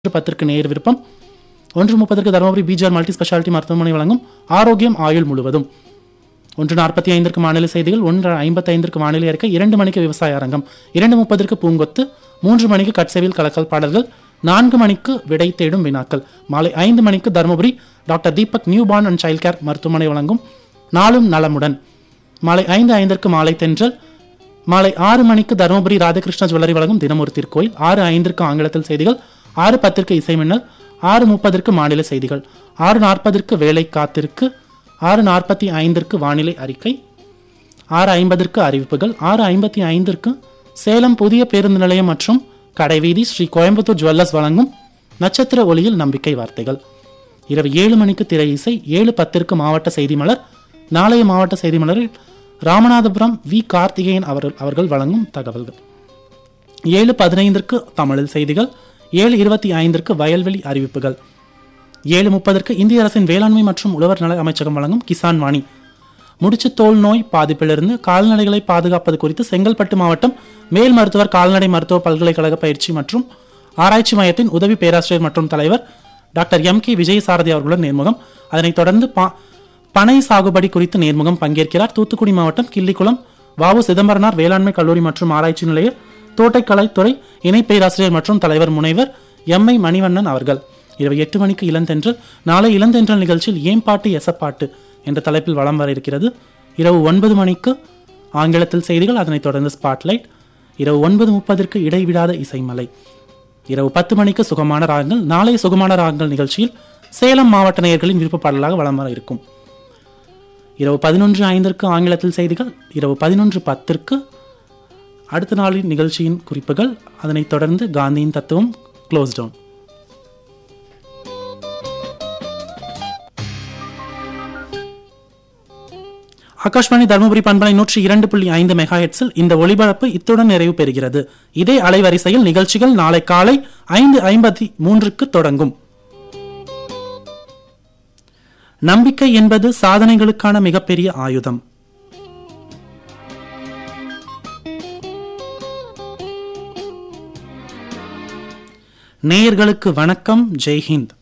ஒன்று பத்திற்கு நேர் விருப்பம் ஒன்று முப்பதற்கு தருமபுரி பிஜிஆர் மல்டி ஸ்பெஷாலிட்டி மருத்துவமனை வழங்கும் ஆரோக்கியம் ஆயுள் முழுவதும் ஒன்று நாற்பத்தி ஐந்திற்கு மாநில செய்திகள் ஒன்று ஐம்பத்தைந்திற்கு வானிலை அறிக்கை இரண்டு மணிக்கு விவசாய அரங்கம் இரண்டு முப்பதற்கு பூங்கொத்து மூன்று மணிக்கு கட்செவில் கலக்கல் பாடல்கள் நான்கு மணிக்கு விடை தேடும் வினாக்கள் மாலை ஐந்து மணிக்கு Dharmapuri doctor Deepak new born and child care மருத்துவமனை வழங்கும் நாளும் நலமுடன் மாலை ஐந்து ஐந்திற்கு மாலை தென்றல் மாலை ஆறு மணிக்கு தருமபுரி ராதாகிருஷ்ண ஜுவல்லரி வழங்கும் தினமொரு திருக்கோயில் ஆறு ஐந்திற்கு ஆங்கிலத்தில் செய்திகள் ஆறு பத்திற்கு இசைமின்னல் ஆறு முப்பதற்கு மாநில செய்திகள் ஆறு நாற்பதற்கு வேலை காத்திருக்கு ஆறு நாற்பத்தி ஐந்திற்கு வானிலை அறிக்கை ஆறு ஐம்பதற்கு அறிவிப்புகள் ஆறு ஐம்பத்தி ஐந்திற்கு சேலம் புதிய பேருந்து நிலையம் மற்றும் கடைவீதி ஸ்ரீ கோயம்புத்தூர் ஜுவல்லர்ஸ் வழங்கும் நட்சத்திர ஒளியில் நம்பிக்கை வார்த்தைகள் இரவு ஏழு மணிக்கு திரை இசை ஏழு பத்திற்கு மாவட்ட செய்தி மலர் நாளைய மாவட்ட செய்தி மலரில் ராமநாதபுரம் வி கார்த்திகேயன் அவர்கள் அவர்கள் வழங்கும் தகவல்கள் ஏழு பதினைந்திற்கு தமிழில் செய்திகள் ஏழு இருபத்தி ஐந்திற்கு வயல்வெளி அறிவிப்புகள் ஏழு முப்பதற்கு இந்திய அரசின் வேளாண்மை மற்றும் உழவர் நல அமைச்சகம் வழங்கும் கிசான் வாணி முடிச்சு தோல் நோய் பாதிப்பிலிருந்து கால்நடைகளை பாதுகாப்பது குறித்து செங்கல்பட்டு மாவட்டம் மேல் மருத்துவர் கால்நடை மருத்துவ பல்கலைக்கழக பயிற்சி மற்றும் ஆராய்ச்சி மையத்தின் உதவி பேராசிரியர் மற்றும் தலைவர் டாக்டர் எம் கே விஜயசாரதி அவர்களுடன் நேர்முகம் அதனைத் தொடர்ந்து பா- பனை சாகுபடி குறித்து நேர்முகம் பங்கேற்கிறார் தூத்துக்குடி மாவட்டம் கிள்ளிக்குளம் வாவு சிதம்பரனார் வேளாண்மை கல்லூரி மற்றும் ஆராய்ச்சி நிலைய தோட்டக்கலைத்துறை இணை பேராசிரியர் மற்றும் தலைவர் முனைவர் எம் ஐ மணிவண்ணன் அவர்கள் இரவு எட்டு மணிக்கு இளந்தென்றல் நாளை இளந்தென்றல் நிகழ்ச்சியில் ஏன் பாட்டு எசப்பாட்டு என்ற தலைப்பில் வலம் வர இருக்கிறது இரவு ஒன்பது மணிக்கு ஆங்கிலத்தில் செய்திகள் அதனைத் தொடர்ந்து ஸ்பாட்லைட் இரவு ஒன்பது முப்பதற்கு இடைவிடாத இசைமலை இரவு பத்து மணிக்கு சுகமான ராகங்கள் நாளை சுகமான ராகங்கள் நிகழ்ச்சியில் சேலம் மாவட்ட நேயர்களின் விருப்ப பாடலாக வலம் வர இருக்கும் இரவு பதினொன்று ஐந்திற்கு ஆங்கிலத்தில் செய்திகள் இரவு பதினொன்று பத்திற்கு அடுத்த நாளின் நிகழ்ச்சியின் குறிப்புகள் அதனைத் தொடர்ந்து காந்தியின் தத்துவம் க்ளோஸ் டவுன் ஆகாஷ்வாணி தருமபுரி பண்பலை நூற்றி இரண்டு புள்ளி ஐந்து மெகாஹெட்ஸில் இந்த ஒளிபரப்பு இத்துடன் நிறைவு பெறுகிறது இதே அலைவரிசையில் நிகழ்ச்சிகள் நாளை காலை ஐந்து ஐம்பத்தி மூன்றுக்கு தொடங்கும் நம்பிக்கை என்பது சாதனைகளுக்கான மிகப்பெரிய ஆயுதம் நேயர்களுக்கு வணக்கம் ஜெய்ஹிந்த்